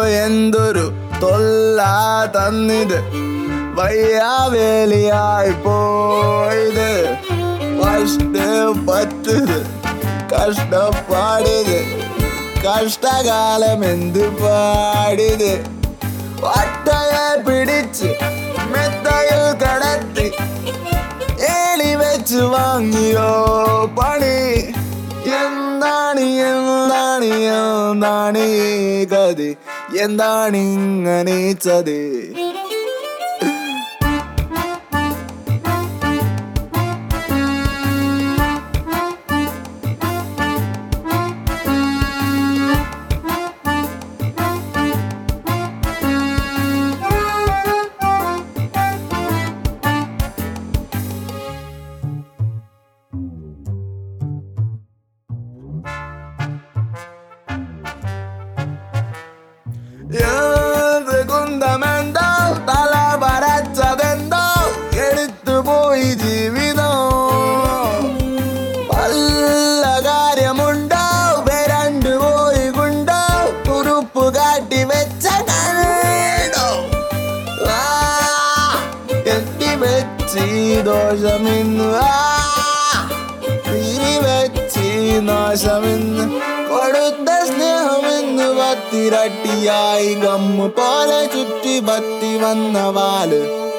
എന്തൊരു തൊല്ല തന്നിത് വയ്യാവേലിയായി പോയത് കഷ്ടപ്പെട്ടത് കഷ്ടപ്പാടിത് കഷ്ടകാലം എന്ത് പാടിത് ഒട്ടയെ പിടിച്ച് മെത്തയിൽ കടത്തി ഏണി വെച്ച് വാങ്ങിയോ പണി എന്താണ് എന്താണ് എന്താണ് ഈ ഗതി എന്താണ് ഇങ്ങനെ ചതി എന്ത് കുന്തമെന്തോ തല പരച്ചതെന്തോ എടുത്തുപോയി ജീവിതം വല്ല കാര്യമുണ്ടോ വരണ്ടു പോയി കൊണ്ടോ കുറുപ്പ് കാട്ടി വെച്ച കണ്ടോ ആ, എത്തി വെച്ചി ദോഷമിന്ന് ആ തിരി വെച്ചി നാശമിന്ന് കൊടുത്ത സ്നേഹമെന്ന് പത്തിരട്ടിയായി ഗമ്മ് പോലെ ചുറ്റി പത്തി വന്ന വാല്